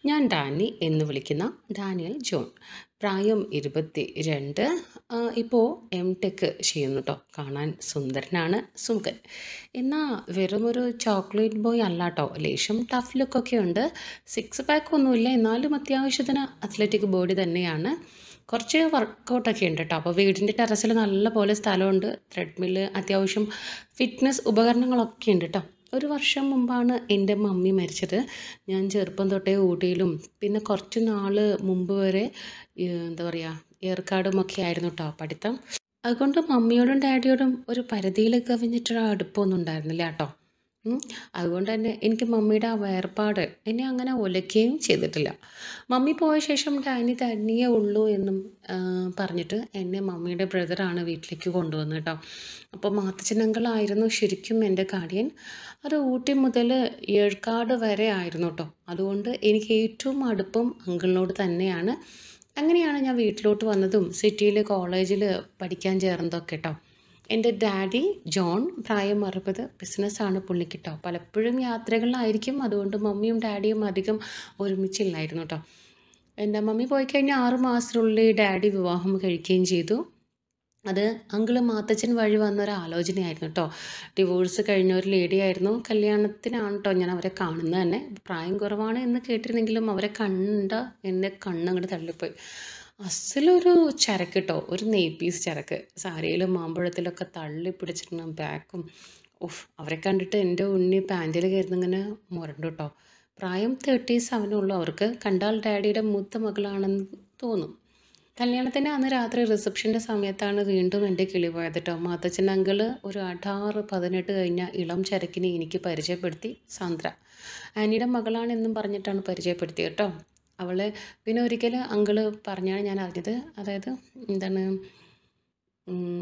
ഞാൻ ഡാനി എന്ന് വിളിക്കുന്ന ഡാനിയൽ ജോൺ പ്രായം ഇരുപത്തി രണ്ട് ഇപ്പോൾ എം ടെക് ചെയ്യുന്നു കേട്ടോ കാണാൻ സുന്ദരനാണ് സുമുഖൻ എന്നാൽ വെറുമൊരു ചോക്ലേറ്റ് ബോയ് അല്ല കേട്ടോ ലേശം ടഫ് ലുക്കൊക്കെ ഉണ്ട് സിക്സ് പാക്ക് ഒന്നുമില്ല എന്നാലും അത്യാവശ്യത്തിന് അത്ലറ്റിക് ബോഡി തന്നെയാണ് കുറച്ച് വർക്കൗട്ടൊക്കെ ഉണ്ട് കേട്ടോ അപ്പോൾ വീടിൻ്റെ ടെറസിൽ നല്ല പോലെ സ്ഥലമുണ്ട് ത്രെഡ്മില്ല് അത്യാവശ്യം ഫിറ്റ്നസ് ഉപകരണങ്ങളൊക്കെ ഉണ്ട് കേട്ടോ ഒരു വർഷം മുമ്പാണ് എൻ്റെ മമ്മി മരിച്ചത് ഞാൻ ചെറുപ്പം തൊട്ടേ ഊട്ടിയിലും പിന്നെ കുറച്ച് നാൾ മുമ്പ് വരെ ഈ എന്താ പറയുക ഏർക്കാടും ഒക്കെ ആയിരുന്നു കേട്ടോ പഠിത്തം അതുകൊണ്ട് മമ്മിയോടും ഡാഡിയോടും ഒരു പരിധിയിൽ കവിഞ്ഞിട്ടൊരു അടുപ്പമൊന്നും ഉണ്ടായിരുന്നില്ല കേട്ടോ ഉം. അതുകൊണ്ട് തന്നെ എനിക്ക് മമ്മിയുടെ ആ വേർപാട് എന്നെ അങ്ങനെ ഒലയ്ക്കുകയും ചെയ്തിട്ടില്ല മമ്മി പോയ ശേഷം ഡാനി തനിയേ ഉള്ളൂ എന്നും ആ, പറഞ്ഞിട്ട് എന്നെ മമ്മിയുടെ ബ്രദറാണ് വീട്ടിലേക്ക് കൊണ്ടുവന്നത് കേട്ടോ അപ്പോൾ മാത്തച്ഛനങ്കളായിരുന്നു ശരിക്കും എൻ്റെ കാടിയൻ അത് ഊട്ടി മുതൽ ഏഴ്ക്കാട് വരെ ആയിരുന്നു കേട്ടോ അതുകൊണ്ട് എനിക്ക് ഏറ്റവും അടുപ്പം അങ്കിളിനോട് തന്നെയാണ് അങ്ങനെയാണ് ഞാൻ വീട്ടിലോട്ട് വന്നതും സിറ്റിയിൽ കോളേജിൽ പഠിക്കാൻ ചേർന്നതൊക്കെ കേട്ടോ എൻ്റെ ഡാഡി ജോൺ പ്രായം അറുപത് ബിസിനസ്സാണ് പുള്ളിക്കിട്ടോ പലപ്പോഴും യാത്രകളിലായിരിക്കും അതുകൊണ്ട് മമ്മിയും ഡാഡിയും അധികം ഒരുമിച്ചില്ലായിരുന്നു കേട്ടോ എൻ്റെ മമ്മി പോയി കഴിഞ്ഞാൽ ആറ് മാസത്തിനുള്ളിൽ ഡാഡി വിവാഹം കഴിക്കുകയും ചെയ്തു അത് അങ്കിള് മാത്തച്ഛൻ വഴി വന്ന ഒരു ആലോചനയായിരുന്നു കേട്ടോ ഡിവോഴ്സ് കഴിഞ്ഞ ഒരു ലേഡി ആയിരുന്നു കല്യാണത്തിനാണ് കേട്ടോ ഞാൻ അവരെ കാണുന്നത് തന്നെ പ്രായം കുറവാണ് എന്ന് കേട്ടിരുന്നെങ്കിലും അവരെ കണ്ട എൻ്റെ കണ്ണങ്ങോട്ട് തള്ളിപ്പോയി അസലൊരു ചരക്ക് കേട്ടോ ഒരു നെയ് പീസ് ചരക്ക് സാരിയിലും മാമ്പഴത്തിലൊക്കെ തള്ളി പിടിച്ചിരുന്ന ബാക്കും ഉഫ് അവരെ കണ്ടിട്ട് എൻ്റെ ഉണ്ണി പാൻറ്റിൽ കയറുന്നിങ്ങനെ മുരണ്ടു കേട്ടോ പ്രായം തേർട്ടി സെവനുള്ളൂ അവർക്ക് കണ്ടാൽ ഡാഡിയുടെ മൂത്ത മകളാണെന്ന് തോന്നും കല്യാണത്തിൻ്റെ അന്ന് രാത്രി റിസപ്ഷൻ്റെ സമയത്താണ് വീണ്ടും എൻ്റെ കിളി പോയത് കേട്ടോ മാത്തച്ഛൻ അങ്കിള് ഒരു അഠാറ് പതിനെട്ട് കഴിഞ്ഞ ഇളം ചരക്കിനെ എനിക്ക് പരിചയപ്പെടുത്തി സാന്ദ്ര ആനിയുടെ മകളാണെന്നും പറഞ്ഞിട്ടാണ് പരിചയപ്പെടുത്തിയത് കേട്ടോ അവളെ പിന്നെ ഒരിക്കൽ അങ്കിള് പറഞ്ഞാണ് ഞാൻ അറിഞ്ഞത് അതായത് എന്താണ് ഉം,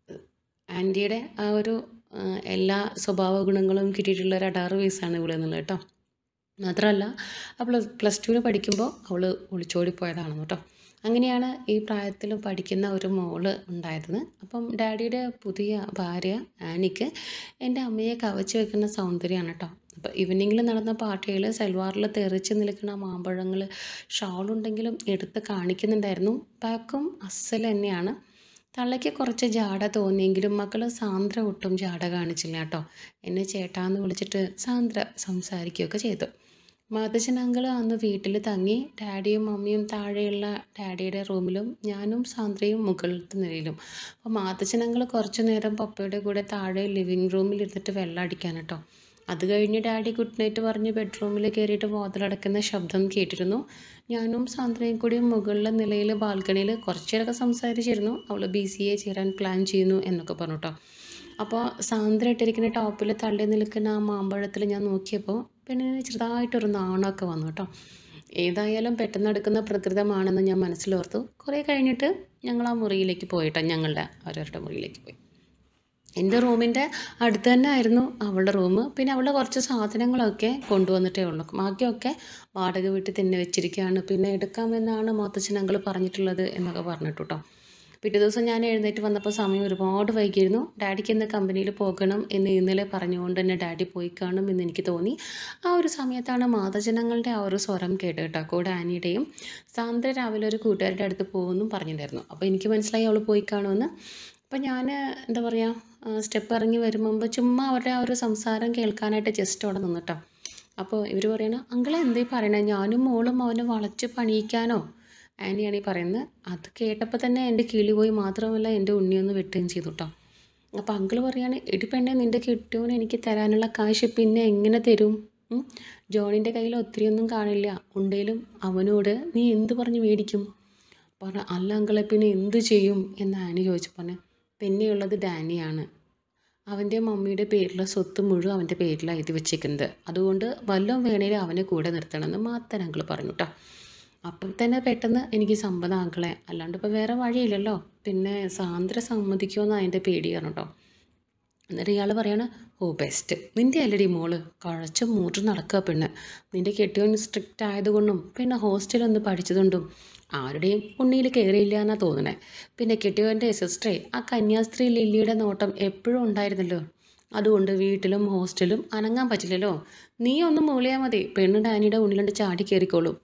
ആൻറ്റിയുടെ ആ ഒരു ആ, എല്ലാ സ്വഭാവ ഗുണങ്ങളും കിട്ടിയിട്ടുള്ള ഒരു അടാറ് വയസ്സാണ് ഇവിടെ എന്നുള്ളത് കേട്ടോ മാത്രമല്ല അവൾ പ്ലസ് ടുവിന് പഠിക്കുമ്പോൾ അവൾ ഒളിച്ചോടി പോയതാണ് കേട്ടോ അങ്ങനെയാണ് ഈ പ്രായത്തിൽ പഠിക്കുന്ന ഒരു മോള് ഉണ്ടായത് അപ്പം ഡാഡിയുടെ പുതിയ ഭാര്യ ആനിക്ക് എൻ്റെ അമ്മയെ കവച്ച് വെക്കുന്ന സൗന്ദര്യമാണ് കേട്ടോ അപ്പോൾ ഈവനിങ്ങിൽ നടന്ന പാർട്ടിയിൽ സൽവാറിൽ തെറിച്ച് നിൽക്കുന്ന മാമ്പഴങ്ങൾ ഷാളുണ്ടെങ്കിലും എടുത്ത് കാണിക്കുന്നുണ്ടായിരുന്നു പാക്കും അസൽ തന്നെയാണ് തള്ളയ്ക്ക് കുറച്ച് ജാട തോന്നിയെങ്കിലും മക്കൾ സാന്ദ്ര ഒട്ടും ജാട കാണിച്ചില്ല കേട്ടോ എന്നെ ചേട്ടാന്ന് വിളിച്ചിട്ട് സാന്ദ്ര സംസാരിക്കുകയൊക്കെ ചെയ്തു മാതച്ചൻ അങ്കിൾ അന്ന് വീട്ടിൽ തങ്ങി ഡാഡിയും മമ്മിയും താഴെയുള്ള ഡാഡിയുടെ റൂമിലും ഞാനും സാന്ദ്രയും മുകളിലത്തെ നിലയിലും അപ്പോൾ മാതച്ചൻ അങ്കിൾ കുറച്ച് നേരം പപ്പയുടെ കൂടെ താഴെ ലിവിങ് റൂമിൽ ഇരുന്നിട്ട് വെള്ളം അടിക്കാൻ കേട്ടോ അത് കഴിഞ്ഞ് ഡാഡി ഗുഡ് നൈറ്റ് പറഞ്ഞ് ബെഡ്റൂമിൽ കയറിയിട്ട് വാതിലടക്കുന്ന ശബ്ദം കേട്ടിരുന്നു ഞാനും സാന്ദ്രയും കൂടി മുകളിലെ നിലയിൽ ബാൽക്കണിയിൽ കുറച്ചേരൊക്കെ സംസാരിച്ചിരുന്നു അവൾ ബി സി എ ചേരാൻ പ്ലാൻ ചെയ്യുന്നു എന്നൊക്കെ പറഞ്ഞു കേട്ടോ അപ്പോൾ സാന്ദ്ര ഇട്ടിരിക്കുന്ന ടോപ്പിൽ തള്ളി നിൽക്കുന്ന ആ മാമ്പഴത്തിൽ ഞാൻ നോക്കിയപ്പോൾ പെണ്ണിന് ചെറുതായിട്ടൊരു നാണമൊക്കെ വന്നു കേട്ടോ ഏതായാലും പെട്ടെന്ന് എടുക്കുന്ന പ്രകൃതമാണെന്ന് ഞാൻ മനസ്സിലോർത്തു കുറേ കഴിഞ്ഞിട്ട് ഞങ്ങൾ ആ മുറിയിലേക്ക് പോയിട്ടോ ഞങ്ങളുടെ ഓരോരുടെ മുറിയിലേക്ക് പോയി എൻ്റെ റൂമിൻ്റെ അടുത്ത് തന്നെ ആയിരുന്നു അവളുടെ റൂം പിന്നെ അവളുടെ കുറച്ച് സാധനങ്ങളൊക്കെ കൊണ്ടുവന്നിട്ടേ ഉള്ളൂ ബാക്കിയൊക്കെ വാടക വീട്ടിൽ തന്നെ വെച്ചിരിക്കുകയാണ് പിന്നെ എടുക്കാമെന്നാണ് മാത്തച്ഛൻ അങ്കിൾ പറഞ്ഞിട്ടുള്ളത് എന്നൊക്കെ പറഞ്ഞിട്ടു കേട്ടോ പിറ്റേ ദിവസം ഞാൻ എഴുന്നേറ്റ് വന്നപ്പോൾ സമയം ഒരുപാട് വൈകിയിരുന്നു ഡാഡിക്ക് ഇന്ന് കമ്പനിയിൽ പോകണം എന്ന് ഇന്നലെ പറഞ്ഞുകൊണ്ട് തന്നെ ഡാഡി പോയി കാണും എന്ന് എനിക്ക് തോന്നി ആ ഒരു സമയത്താണ് മാതജനങ്ങളുടെ ആ ഒരു സ്വരം കേട്ട് കേട്ടോ കൂടെ ആനിയുടെയും സാന്ദ്ര രാവിലെ ഒരു കൂട്ടുകാരുടെ അടുത്ത് പോകുമെന്നും പറഞ്ഞിട്ടുണ്ടായിരുന്നു അപ്പോൾ എനിക്ക് മനസ്സിലായി അവൾ പോയി കാണുമെന്ന് അപ്പോൾ ഞാൻ എന്താ പറയുക സ്റ്റെപ്പ് ഇറങ്ങി വരും മുമ്പ് ചുമ്മാ അവരുടെ ആ ഒരു സംസാരം കേൾക്കാനായിട്ട് ജസ്റ്റ് അവിടെ നിന്നിട്ടോ അപ്പോൾ ഇവർ പറയണ അങ്കിളെ എന്തേ പറയണേ ഞാനും മോളും അവനെ വളച്ച് പണിയിക്കാനോ ആനിയാണ് ഈ പറയുന്നത് അത് കേട്ടപ്പോൾ തന്നെ എൻ്റെ കിളി പോയി മാത്രമല്ല എൻ്റെ ഉണ്ണിയൊന്ന് വെട്ടുകയും ചെയ്തു കേട്ടോ അപ്പോൾ അങ്കിൾ പറയാണ് എടി പെണ്ണെ നിൻ്റെ കിട്ടുവിന് എനിക്ക് തരാനുള്ള കാശ് പിന്നെ എങ്ങനെ തരും ഉം? ജോണിൻ്റെ കയ്യിൽ ഒത്തിരിയൊന്നും കാണില്ല ഉണ്ടെങ്കിലും അവനോട് നീ എന്ത് പറഞ്ഞ് മേടിക്കും പറഞ്ഞു അല്ല അങ്കിളെ പിന്നെ എന്ത് ചെയ്യും എന്ന് ആനി ചോദിച്ചു പറഞ്ഞു പിന്നെയുള്ളത് ഡാനിയാണ് അവൻ്റെ മമ്മിയുടെ പേരിലുള്ള സ്വത്ത് മുഴുവൻ അവൻ്റെ പേരിലാണ് എഴുതി വെച്ചേക്കുന്നത് അതുകൊണ്ട് വല്ലതും വേണേലും അവനെ കൂടെ നിർത്തണമെന്ന് മാത്രം അങ്കിൾ പറഞ്ഞു കേട്ടോ അപ്പം തന്നെ പെട്ടെന്ന് എനിക്ക് സമ്മതം ആക്കളെ അല്ലാണ്ട് ഇപ്പോൾ വേറെ വഴിയില്ലല്ലോ പിന്നെ സാന്ദ്ര സമ്മതിക്കുമെന്ന് അതിൻ്റെ പേടിയാണ് കേട്ടോ എന്നിട്ട് ഇയാൾ പറയാണ് ഓ ബെസ്റ്റ് നിൻ്റെ അല്ലടി മോള് കുഴച്ച് മൂട്ട് നടക്കുക പെണ്ണ് നിൻ്റെ കെട്ടിയോൻ സ്ട്രിക്റ്റ് ആയതുകൊണ്ടും പിന്നെ ഹോസ്റ്റലൊന്ന് പഠിച്ചതുകൊണ്ടും ആരുടെയും ഉണ്ണിയിൽ കയറിയില്ല എന്നാ തോന്നണേ പിന്നെ കെട്ടിയോൻ്റെ സിസ്റ്ററെ ആ കന്യാസ്ത്രീ ലില്ലിയുടെ നോട്ടം എപ്പോഴും ഉണ്ടായിരുന്നല്ലോ അതുകൊണ്ട് വീട്ടിലും ഹോസ്റ്റലും അനങ്ങാൻ പറ്റില്ലല്ലോ നീ ഒന്ന് മൂളിയാൽ മതി പെണ്ണ് ഡാനിയുടെ ഉള്ളിലുണ്ട് ചാടി കയറിക്കോളും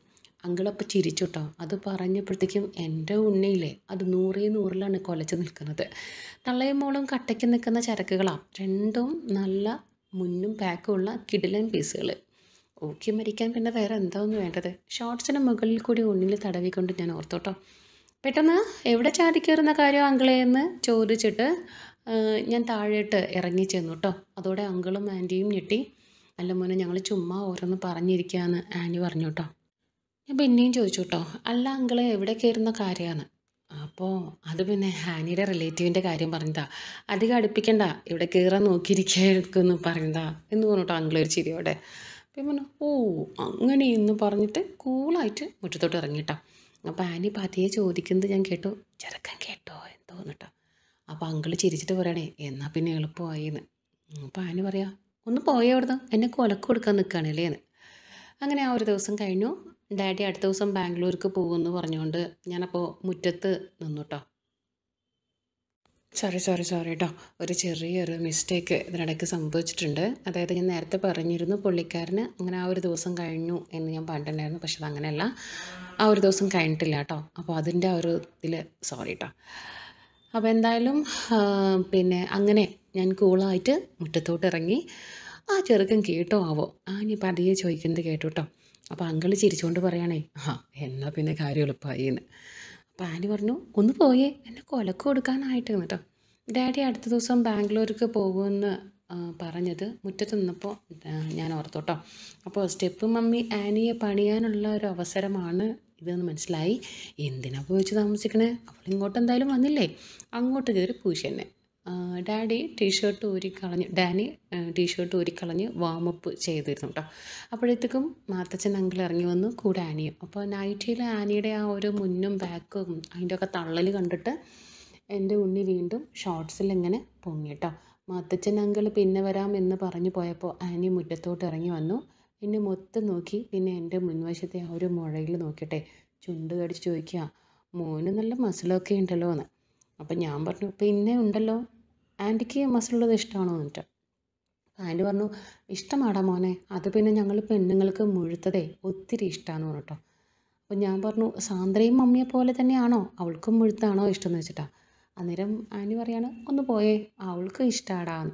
അങ്കിളപ്പം ചിരിച്ചു കേട്ടോ അത് പറഞ്ഞപ്പോഴത്തേക്കും എൻ്റെ ഉണ്ണിയില്ലേ അത് നൂറേ നൂറിലാണ് കുലച്ച് നിൽക്കുന്നത് തള്ളയും മോളും കട്ടയ്ക്ക് നിൽക്കുന്ന ചരക്കുകളാണ് രണ്ടും നല്ല മുന്നും പാക്കുമുള്ള കിടിലൻ പീസുകൾ ഊക്കി മരിക്കാൻ പിന്നെ വേറെ എന്താന്ന് വേണ്ടത് ഷോർട്സിന് മുകളിൽ കൂടി ഉണ്ണിൽ തടവിക്കൊണ്ട് ഞാൻ ഓർത്തോട്ടോ പെട്ടെന്ന് എവിടെ ചാടി കയറുന്ന കാര്യം അങ്കിളെ എന്ന് ചോദിച്ചിട്ട് ആ, ഞാൻ താഴേട്ട് ഇറങ്ങി ചെന്നു കേട്ടോ അതോടെ അങ്കിളും ആൻറ്റിയും ഞെട്ടി അല്ല മോനെ ഞങ്ങൾ ചുമ്മാ ഓരോന്ന് പറഞ്ഞിരിക്കുകയെന്ന് ആൻറ്റി പറഞ്ഞു കേട്ടോ ഞാൻ പിന്നെയും ചോദിച്ചു കേട്ടോ അല്ല അങ്കിളെ എവിടെ കയറുന്ന കാര്യമാണ് അപ്പോൾ അത് പിന്നെ ഹാനിയുടെ റിലേറ്റീവിൻ്റെ കാര്യം പറഞ്ഞതാ അധികം അടുപ്പിക്കണ്ട ഇവിടെ കയറാൻ നോക്കിയിരിക്കുന്നു പറഞ്ഞതാ എന്ന് പറഞ്ഞിട്ടോ അങ്കിൾ ഒരു ചിരിയോടെ അപ്പം പറഞ്ഞു ഓ അങ്ങനെ എന്ന് പറഞ്ഞിട്ട് കൂളായിട്ട് മുറ്റത്തോട്ട് ഇറങ്ങിട്ടോ അപ്പോൾ ആനി പതിയെ ചോദിക്കുന്നത് ഞാൻ കേട്ടു ചെറുക്കൻ കേട്ടോ എന്തോന്നിട്ടോ അപ്പോൾ അങ്കിള് ചിരിച്ചിട്ട് പറയണേ എന്നാൽ പിന്നെ എളുപ്പമായി എന്ന് അപ്പോൾ ആനി പറയാ ഒന്ന് പോയേ അവിടുന്ന് എന്നെ കൊലക്ക് കൊടുക്കാൻ നിൽക്കുകയാണല്ലേ എന്ന് അങ്ങനെ ആ ഒരു ദിവസം കഴിഞ്ഞു ഡാഡി അടുത്ത ദിവസം ബാംഗ്ലൂർക്ക് പോകുമെന്ന് പറഞ്ഞുകൊണ്ട് ഞാനപ്പോൾ മുറ്റത്ത് നിന്നു കേട്ടോ സോറി സോറി സോറി കേട്ടോ ഒരു ചെറിയൊരു മിസ്റ്റേക്ക് ഇതിനിടയ്ക്ക് സംഭവിച്ചിട്ടുണ്ട് അതായത് ഞാൻ നേരത്തെ പറഞ്ഞിരുന്നു പുള്ളിക്കാരന് അങ്ങനെ ആ ഒരു ദിവസം കഴിഞ്ഞു എന്ന് ഞാൻ പറഞ്ഞിട്ടുണ്ടായിരുന്നു പക്ഷെ അതങ്ങനെയല്ല ആ ഒരു ദിവസം കഴിഞ്ഞിട്ടില്ല കേട്ടോ അപ്പോൾ അതിൻ്റെ ആ ഒരു ഇതിൽ സോറി കേട്ടോ അപ്പോൾ എന്തായാലും ആ, പിന്നെ അങ്ങനെ ഞാൻ കൂളായിട്ട് മുറ്റത്തോട്ട് ഇറങ്ങി ആ ചെറുക്കൻ കേട്ടോ ആവോ ആ ഇനി പതിയെ ചോദിക്കുന്നത് കേട്ടു കേട്ടോ അപ്പോൾ അങ്കിള് ചിരിച്ചുകൊണ്ട് പറയുകയാണേ ആ എന്നാൽ പിന്നെ കാര്യം എളുപ്പമായി എന്ന് അപ്പോൾ ആനി പറഞ്ഞു ഒന്ന് പോയേ എന്നെ കൊലക്ക് കൊടുക്കാനായിട്ട് കേട്ടോ ഡാഡി അടുത്ത ദിവസം ബാംഗ്ലൂർക്ക് പോകുമെന്ന് ആ, പറഞ്ഞത് മുറ്റത്ത് നിന്നപ്പോൾ ആ, ഞാൻ ഓർത്തു കേട്ടോ അപ്പോൾ സ്റ്റെപ്പ് മമ്മി ആനിയെ പണിയാനുള്ള ഒരു അവസരമാണ് ഇതെന്ന് മനസ്സിലായി എന്തിനാ പോയി വെച്ച് താമസിക്കണേ അവൾ ഇങ്ങോട്ട് എന്തായാലും വന്നില്ലേ അങ്ങോട്ട് കയറി പൂശി തന്നെ ആ, ഡാഡി ടീഷർട്ട് ഊരിക്കളഞ്ഞ് ഡാനി ടീഷർട്ട് ഊരിക്കളഞ്ഞ് വാമപ്പ് ചെയ്തിരുന്നു കേട്ടോ അപ്പോഴത്തേക്കും മാത്തച്ഛൻ അങ്കിൾ ഇറങ്ങി വന്നു കൂടെ ആനിയും അപ്പോൾ നൈറ്റിയിൽ ആനിയുടെ ആ ഒരു മുന്നും ബാക്കും അതിൻ്റെ ഒക്കെ തള്ളൽ കണ്ടിട്ട് എൻ്റെ ഉണ്ണി വീണ്ടും ഷോർട്സിൽ ഇങ്ങനെ പൊങ്ങി കേട്ടോ മാത്തച്ഛൻ അങ്കിൾ പിന്നെ വരാം എന്ന് പറഞ്ഞു പോയപ്പോൾ ആനി മുറ്റത്തോട്ട് ഇറങ്ങി വന്നു എന്നെ മൊത്തം നോക്കി പിന്നെ എൻ്റെ മുൻവശത്തെ ആ ഒരു മുഴയിൽ നോക്കിട്ടെ ചുണ്ട് കടിച്ച് ചോദിക്കുക മോന് നല്ല മസിലൊക്കെ ഉണ്ടല്ലോ എന്ന് അപ്പം ഞാൻ പറഞ്ഞു പിന്നെ ഉണ്ടല്ലോ ആൻറ്റിക്ക് മസിലുള്ളത് ഇഷ്ടമാണോ എന്നിട്ട് ആൻറ്റി പറഞ്ഞു ഇഷ്ടമാടാ മോനെ അത് പിന്നെ ഞങ്ങൾ പെണ്ണുങ്ങൾക്ക് മുഴുത്തതേ ഒത്തിരി ഇഷ്ടമാണെന്ന് പറഞ്ഞിട്ടോ അപ്പം ഞാൻ പറഞ്ഞു സാന്ദ്രയും മമ്മിയെ പോലെ തന്നെയാണോ അവൾക്കും മുഴുത്താണോ ഇഷ്ടം എന്ന് വെച്ചിട്ടാ അന്നേരം ആൻറ്റി പറയാണ് ഒന്ന് പോയേ അവൾക്ക് ഇഷ്ടമാടാന്ന്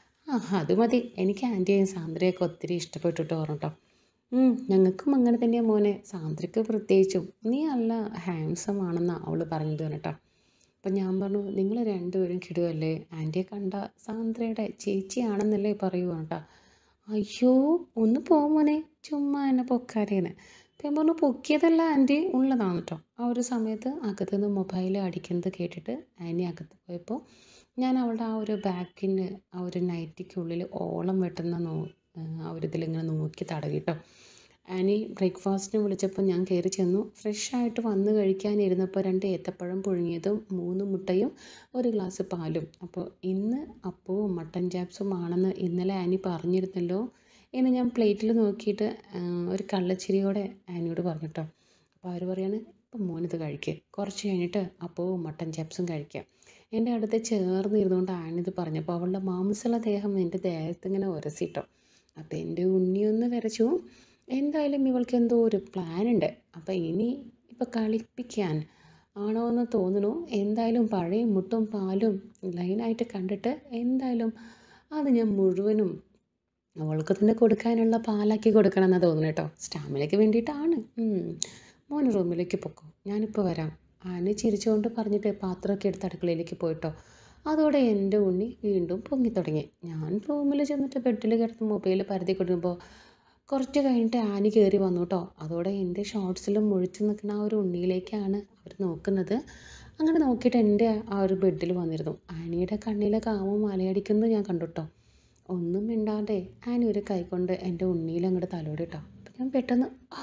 ആ അത് മതി എനിക്ക് ആൻറ്റിയെയും സാന്ദ്രയൊക്കെ ഒത്തിരി ഇഷ്ടപ്പെട്ടിട്ട് പറഞ്ഞിട്ടോ ഉം, ഞങ്ങൾക്കും അങ്ങനെ തന്നെയാണ് മോനെ സാന്ദ്രയ്ക്ക് പ്രത്യേകിച്ചും നീ നല്ല ഹാൻസം ആണെന്നാണ് അവൾ പറഞ്ഞത് കേട്ടോ അപ്പം ഞാൻ പറഞ്ഞു നിങ്ങൾ രണ്ടുപേരും കിടുവല്ലേ ആൻറ്റിയെ കണ്ട സാന്ദ്രയുടെ ചേച്ചിയാണെന്നല്ലേ പറയൂ കേട്ടോ അയ്യോ ഒന്ന് പോ മോനെ ചുമ്മാ എന്നെ പൊക്കാരേന്ന് അപ്പം ഞാൻ പറഞ്ഞു പൊക്കിയതല്ല ആൻറ്റി ഉള്ളതാണ് കേട്ടോ ആ ഒരു സമയത്ത് അകത്ത് നിന്ന് മൊബൈൽ അടിക്കുന്നത് കേട്ടിട്ട് ആൻറ്റി അകത്ത് പോയപ്പോൾ ഞാൻ അവളുടെ ആ ഒരു ബാക്കിന് ആ ഒരു നൈറ്റിക്കുള്ളിൽ ഓളം വെട്ടുന്ന നോ ആ ഒരു ഇതിലിങ്ങനെ നോക്കി തടവിട്ടോ ആനി ബ്രേക്ക്ഫാസ്റ്റിന് വിളിച്ചപ്പോൾ ഞാൻ കയറി ചെന്നു ഫ്രഷ് ആയിട്ട് വന്ന് കഴിക്കാനിരുന്നപ്പോൾ രണ്ട് ഏത്തപ്പഴം പുഴുങ്ങിയതും മൂന്ന് മുട്ടയും ഒരു ഗ്ലാസ് പാലും അപ്പോൾ ഇന്ന് അപ്പവും മട്ടൻ ചാപ്സും ആണെന്ന് ഇന്നലെ ആനി പറഞ്ഞിരുന്നല്ലോ എന്ന് ഞാൻ പ്ലേറ്റിൽ നോക്കിയിട്ട് ആ, ഒരു കള്ളച്ചിരിയോടെ ആനിയോട് പറഞ്ഞിട്ടോ അപ്പോൾ അവർ പറയാണ് ഇപ്പം മോനിത് കഴിക്കുക കുറച്ച് കഴിഞ്ഞിട്ട് അപ്പവും മട്ടൻ ചാപ്സും കഴിക്കാം എൻ്റെ അടുത്ത് ചേർന്നിരുന്നുകൊണ്ട് ആനിത് പറഞ്ഞപ്പോൾ അവളുടെ മാംസള ദേഹം എൻ്റെ ദേഹത്ത് ഇങ്ങനെ ഉരസിട്ടോ അപ്പോൾ എൻ്റെ ഉണ്ണിയൊന്ന് വരച്ചു എന്തായാലും ഇവൾക്ക് എന്തോ ഒരു പ്ലാൻ ഉണ്ട് അപ്പോൾ ഇനി ഇപ്പോൾ കളിപ്പിക്കാൻ ആണോ എന്ന് തോന്നുന്നു എന്തായാലും പഴയ മുട്ടും പാലും ലൈനായിട്ട് കണ്ടിട്ട് എന്തായാലും അത് ഞാൻ മുഴുവനും അവൾക്ക് തന്നെ കൊടുക്കാനുള്ള പാലാക്കി കൊടുക്കണം എന്നാണ് തോന്നുന്നു കേട്ടോ സ്റ്റാമിനയ്ക്ക് വേണ്ടിയിട്ടാണ് ഉം. മോന് റൂമിലേക്ക് പൊക്കോ ഞാനിപ്പോൾ വരാം ആന ചിരിച്ചുകൊണ്ട് പറഞ്ഞിട്ട് പാത്രമൊക്കെ എടുത്ത് അടുക്കളയിലേക്ക് പോയിട്ടോ അതോടെ എൻ്റെ ഉണ്ണി വീണ്ടും പൊങ്ങി തുടങ്ങി ഞാൻ റൂമിൽ ചെന്നിട്ട് ബെഡിൽ കിടന്ന് മൊബൈൽ പരതി കൊടുക്കുമ്പോൾ കുറച്ച് കഴിഞ്ഞിട്ട് ആനി കയറി വന്നു കേട്ടോ അതോടെ എൻ്റെ ഷോർട്സിലും മുഴിച്ച് നിൽക്കുന്ന ആ ഒരു ഉണ്ണിയിലേക്കാണ് അവർ നോക്കുന്നത് അങ്ങനെ നോക്കിയിട്ട് എൻ്റെ ആ ഒരു ബെഡിൽ വന്നിരുന്നു ആനിയുടെ കണ്ണിലെ കാമം മലയടിക്കുന്നത് ഞാൻ കണ്ടു കേട്ടോ ഒന്നും മിണ്ടാതെ ആനി ഒരു കൈ കൊണ്ട് എൻ്റെ ഉണ്ണിയിൽ അങ്ങോട്ട് തലോടി കേട്ടോ അപ്പം ഞാൻ പെട്ടെന്ന് ആ,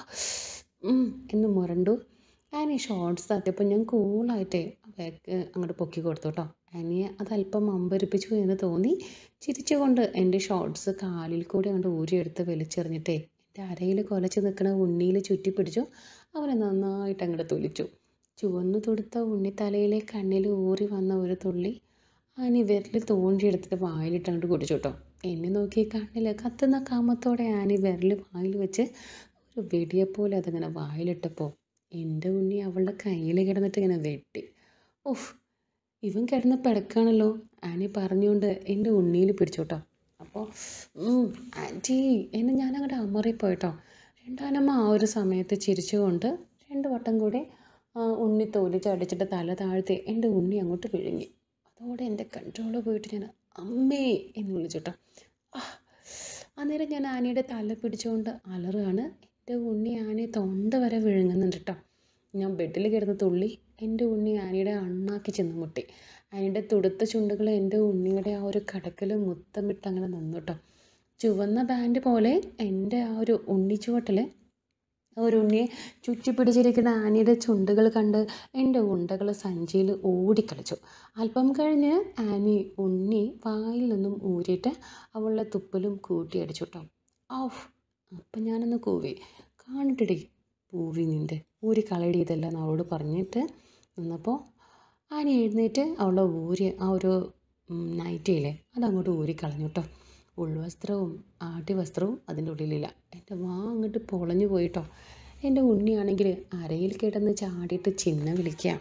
ഉം എന്ന് മുരണ്ടു ആനി ഷോർട്സ് തട്ടിയപ്പോൾ ഞാൻ കൂളായിട്ടേ ബാഗ് അങ്ങോട്ട് പൊക്കി കൊടുത്തു കേട്ടോ ആനിയെ അത് അല്പം അമ്പരിപ്പിച്ചു എന്ന് തോന്നി ചിരിച്ചുകൊണ്ട് എൻ്റെ ഷോർട്സ് കാലിൽ കൂടി അങ്ങോട്ട് ഊരിയെടുത്ത് വലിച്ചെറിഞ്ഞിട്ടേ എൻ്റെ അരയിൽ കൊലച്ച് നിൽക്കുന്ന ഉണ്ണിയിൽ ചുറ്റി പിടിച്ചു അവനെ നന്നായിട്ട് അങ്ങോട്ട് തുലിച്ചു ചുവന്നു തുടുത്ത ഉണ്ണി തലയിലെ കണ്ണിൽ ഊറി വന്ന ഒരു തുള്ളി ആനി വിരൽ തോണ്ടിയെടുത്തിട്ട് വായിലിട്ട് അങ്ങോട്ട് കുടിച്ചു കേട്ടോ എന്നെ നോക്കി കണ്ണിൽ കത്തുന്ന കാമത്തോടെ ആനി വിരൽ വായിൽ വെച്ച് ഒരു വെടിയെപ്പോലെ അതിങ്ങനെ വായിലിട്ടപ്പോൾ എൻ്റെ ഉണ്ണി അവളുടെ കയ്യിൽ കിടന്നിട്ട് ഇങ്ങനെ വെട്ടി ഓഫ് ഇവൻ കിടന്ന് പിടക്കാണല്ലോ ആനി പറഞ്ഞുകൊണ്ട് എൻ്റെ ഉണ്ണിയിൽ പിടിച്ചു കേട്ടോ അപ്പോൾ ആൻറ്റി എന്നെ ഞാൻ അങ്ങോട്ട് അമറിപ്പോയിട്ടോ രണ്ടാനമ്മ ആ ഒരു സമയത്ത് ചിരിച്ചുകൊണ്ട് രണ്ട് വട്ടം കൂടി ആ ഉണ്ണി തോലി ചടിച്ചിട്ട് തല താഴ്ത്തി എൻ്റെ ഉണ്ണി അങ്ങോട്ട് വിഴുങ്ങി അതോടെ എൻ്റെ കൺട്രോൾ പോയിട്ട് ഞാൻ അമ്മേ എന്ന് വിളിച്ചുട്ടോ ആ അന്നേരം ഞാൻ ആനയുടെ തല പിടിച്ചുകൊണ്ട് അലറുകയാണ് എൻ്റെ ഉണ്ണി ആനയെ തൊണ്ട വരെ വിഴുങ്ങുന്നുണ്ട് കേട്ടോ ഞാൻ ബെഡിൽ കിടന്ന് തുള്ളി എൻ്റെ ഉണ്ണി ആനയുടെ അണ്ണാക്കി ചെന്ന് മുട്ടി ആനയുടെ തുടുത്ത ചുണ്ടുകൾ എൻ്റെ ഉണ്ണിയുടെ ആ ഒരു കടക്കൽ മുത്തമിട്ട് അങ്ങനെ നിന്നു കേട്ടോ ചുവന്ന ബാൻഡ് പോലെ എൻ്റെ ആ ഒരു ഉണ്ണിച്ചുവട്ടിൽ ഒരു ഉണ്ണിയെ ചുറ്റിപ്പിടിച്ചിരിക്കുന്ന ആനയുടെ ചുണ്ടുകൾ കണ്ട് എൻ്റെ ഉണ്ടകൾ സഞ്ചിയിൽ ഓടിക്കളിച്ചു അല്പം കഴിഞ്ഞ് ആനി ഉണ്ണി വായിൽ നിന്നും ഊരിയിട്ട് അവളുടെ തുപ്പലും കൂട്ടിയടിച്ചു കേട്ടോ ഔഫ് അപ്പം ഞാനൊന്ന് കൂവി കാണിട്ടിടി പൂവി നിൻ്റെ ഊരി കളയടി ഇതെല്ലാം എന്ന് അവളോട് പറഞ്ഞിട്ട് നിന്നപ്പോൾ ആനി എഴുന്നേറ്റ് അവളുടെ ഊരി ആ ഒരു നൈറ്റിയില്ലേ അതങ്ങോട്ട് ഊരി കളഞ്ഞു കേട്ടോ ഉൾവസ്ത്രവും ആട്ടിവസ്ത്രവും അതിൻ്റെ ഉള്ളിലില്ല എൻ്റെ വാ അങ്ങോട്ട് പൊളഞ്ഞു പോയിട്ടോ എൻ്റെ ഉണ്ണിയാണെങ്കിൽ അരയിൽ കിടന്ന് ചാടിയിട്ട് ചിന്ന വിളിക്കുക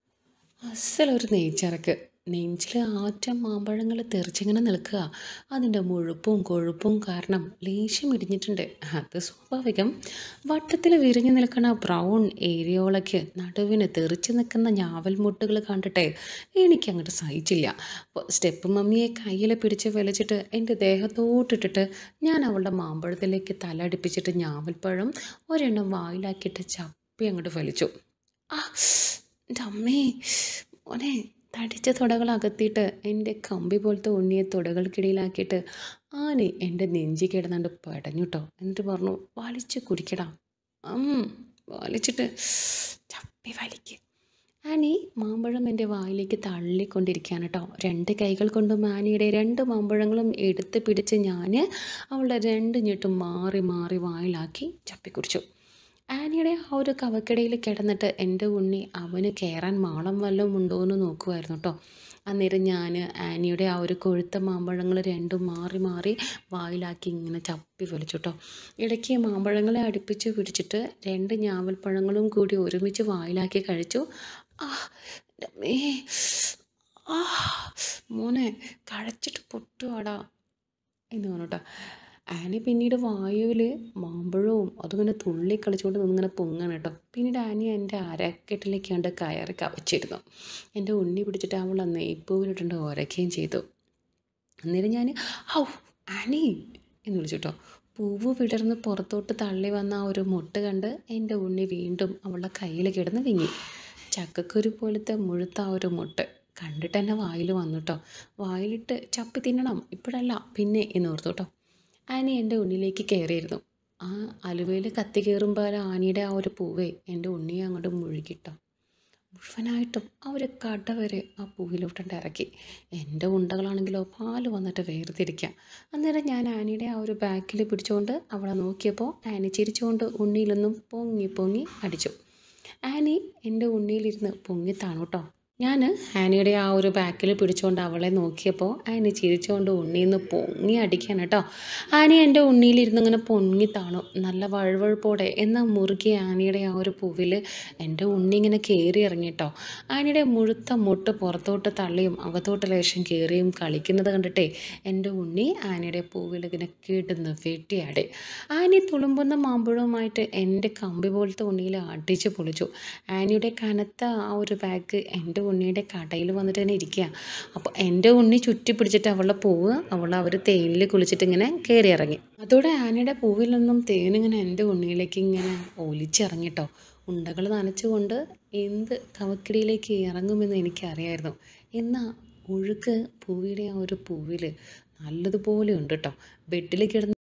അസലൊരു നെയ്ച്ചറക്ക് നെഞ്ചിൽ ആറ്റം മാമ്പഴങ്ങൾ തെറിച്ചിങ്ങനെ നിൽക്കുക അതിൻ്റെ മുഴുപ്പും കൊഴുപ്പും കാരണം ലേശം ഇടിഞ്ഞിട്ടുണ്ട് അത് സ്വാഭാവികം വട്ടത്തിൽ വിരിഞ്ഞു നിൽക്കുന്ന ബ്രൗൺ ഏരിയോളയ്ക്ക് നടുവിന് തെറിച്ച് നിൽക്കുന്ന ഞാവൽ മുട്ടുകൾ കണ്ടിട്ട് എനിക്കങ്ങോട്ട് സഹിച്ചില്ല അപ്പോൾ സ്റ്റെപ്പ് മമ്മിയെ കയ്യിൽ പിടിച്ച് വലിച്ചിട്ട് എൻ്റെ ദേഹത്തോട്ടിട്ടിട്ട് ഞാൻ അവളുടെ മാമ്പഴത്തിലേക്ക് തല അടുപ്പിച്ചിട്ട് ഞാവൽപ്പഴം ഒരെണ്ണം വായിലാക്കിയിട്ട് ചപ്പി അങ്ങോട്ട് വലിച്ചു ആ എൻ്റെ അമ്മേ മോനെ തടിച്ച തുടകൾ അകത്തിയിട്ട് എൻ്റെ കമ്പി പോലത്തെ ഉണ്ണിയെ തുടകൾക്കിടയിലാക്കിയിട്ട് ആന എൻ്റെ നെഞ്ചി കിടന്നാണ്ട് പടഞ്ഞു കേട്ടോ എന്നിട്ട് പറഞ്ഞു വലിച്ച് കുടിക്കടാ ഉം, വലിച്ചിട്ട് ചപ്പി വലിക്ക് ആനി മാമ്പഴം എൻ്റെ വായിലേക്ക് തള്ളിക്കൊണ്ടിരിക്കുകയാണ് കേട്ടോ രണ്ട് കൈകൾ കൊണ്ടും ആനിയുടെ രണ്ട് മാമ്പഴങ്ങളും എടുത്ത് പിടിച്ച് ഞാൻ അവളുടെ രണ്ട് ഞെട്ടും മാറി മാറി വായിലാക്കി ചപ്പി കുടിച്ചു ആനിയുടെ ആ ഒരു കവക്കിടയിൽ കിടന്നിട്ട് എൻ്റെ ഉണ്ണി അവന് കയറാൻ മാളം വല്ലതും ഉണ്ടോ എന്ന് നോക്കുമായിരുന്നു കേട്ടോ അന്നേരം ഞാൻ ആനിയുടെ ആ ഒരു കൊഴുത്ത മാമ്പഴങ്ങൾ രണ്ടും മാറി മാറി വായിലാക്കി ഇങ്ങനെ ചപ്പി വലിച്ചു കേട്ടോ ഇടയ്ക്ക് മാമ്പഴങ്ങളെ അടുപ്പിച്ച് പിടിച്ചിട്ട് രണ്ട് ഞാവൽപ്പഴങ്ങളും കൂടി ഒരുമിച്ച് വായിലാക്കി കഴിച്ചു ആ എൻ്റെ അമ്മേ ആ മോനെ കഴിച്ചിട്ട് പൊട്ടുവാടാ എന്ന് പറഞ്ഞു കേട്ടോ ആനി പിന്നീട് വായുവിൽ മാമ്പഴവും അതിങ്ങനെ തുള്ളി കളിച്ചുകൊണ്ട് നിന്നിങ്ങനെ പൊങ്ങാണ് കേട്ടോ പിന്നീട് ആനി എൻ്റെ അരക്കെട്ടിലേക്ക് കണ്ട് കയറി കവച്ചിരുന്നു എൻ്റെ ഉണ്ണി പിടിച്ചിട്ട് അവൾ നെയ്പ്പൂവിലിട്ടുണ്ട് ഉരയ്ക്കുകയും ചെയ്തു അന്നേരം ഞാൻ ഔ ആനി എന്ന് വിളിച്ചു കേട്ടോ പൂവ് വിടർന്ന് പുറത്തോട്ട് തള്ളി വന്ന ആ ഒരു മുട്ട് കണ്ട് എൻ്റെ ഉണ്ണി വീണ്ടും അവളുടെ കയ്യിൽ കിടന്ന് വിങ്ങി ചക്കക്കുരു പോലത്തെ മുഴുത്ത ആ ഒരു മുട്ട് കണ്ടിട്ട് തന്നെ വായിൽ വന്നു കേട്ടോ വായിലിട്ട് ചപ്പി തിന്നണം ഇപ്പോഴല്ല പിന്നെ എന്ന് ഓർത്തു കേട്ടോ ആനി എൻ്റെ ഉണ്ണിലേക്ക് കയറിയിരുന്നു ആ അലുവയിൽ കത്തി കയറുമ്പോൾ ആനിയുടെ ആ ഒരു പൂവേ എൻ്റെ ഉണ്ണിയെ അങ്ങോട്ട് മുഴുകിട്ടോ മുഴുവനായിട്ടും ആ ഒരു കട വരെ ആ പൂവിലോട്ടുണ്ട് ഇറക്കി എൻ്റെ ഉണ്ടകളാണെങ്കിലോ പാല് വന്നിട്ട് വേർതിരിക്കുക അന്നേരം ഞാൻ ആനിയുടെ ആ ഒരു ബാക്കിൽ പിടിച്ചുകൊണ്ട് അവളെ നോക്കിയപ്പോൾ ആനി ചിരിച്ചുകൊണ്ട് ഉണ്ണിയിൽ നിന്നും പൊങ്ങി പൊങ്ങി അടിച്ചു ആനി എൻ്റെ ഉണ്ണിയിലിരുന്ന് പൊങ്ങി താണു കേട്ടോ ഞാൻ ആനിയുടെ ആ ഒരു ബാക്കിൽ പിടിച്ചുകൊണ്ട് അവളെ നോക്കിയപ്പോൾ ആനി ചിരിച്ചുകൊണ്ട് ഉണ്ണിയിൽ നിന്ന് പൊങ്ങി അടിക്കാൻ കേട്ടോ ആനി എൻ്റെ ഉണ്ണിയിലിരുന്ന് ഇങ്ങനെ പൊങ്ങി താണു നല്ല വഴുവഴുപ്പോടെ എന്നാൽ മുറുകിയ ആനിയുടെ ആ ഒരു പൂവിൽ എൻ്റെ ഉണ്ണി ഇങ്ങനെ കയറി ഇറങ്ങി കേട്ടോ ആനിയുടെ മുഴുത്ത മുട്ട് പുറത്തോട്ട് തള്ളിയും അകത്തോട്ട് ലേശം കയറിയും കളിക്കുന്നത് കണ്ടിട്ടേ എൻ്റെ ഉണ്ണി ആനിയുടെ പൂവിൽ ഇങ്ങനെ കിടന്ന് വെട്ടിയാടി ആനി തുളുമ്പുന്ന മാമ്പഴവുമായിട്ട് എൻ്റെ കമ്പി പോലത്തെ ഉണ്ണിയിൽ അടിച്ച് പൊളിച്ചു ആനിയുടെ കനത്ത ആ ഒരു ബാഗ് എൻ്റെ ഉണ്ണിയുടെ കടയിൽ വന്നിട്ട് തന്നെ ഇരിക്കുക അപ്പോൾ എൻ്റെ ഉണ്ണി ചുറ്റി പിടിച്ചിട്ട് അവളുടെ പൂവ് അവൾ അവർ തേനിൽ കുളിച്ചിട്ട് ഇങ്ങനെ കയറി ഇറങ്ങി അതോടെ ആനയുടെ പൂവിൽ നിന്നും തേനിങ്ങനെ എൻ്റെ ഉണ്ണിയിലേക്ക് ഇങ്ങനെ ഒലിച്ചിറങ്ങിട്ടോ ഉണ്ടകൾ നനച്ചുകൊണ്ട് എന്ത് കവക്കിടിയിലേക്ക് ഇറങ്ങുമെന്ന് എനിക്കറിയായിരുന്നു എന്നാൽ ഒഴുക്ക് പൂവിയുടെ ആ ഒരു പൂവിൽ നല്ലതുപോലെ ഉണ്ട് കേട്ടോ ബെഡിൽ കിടന്ന്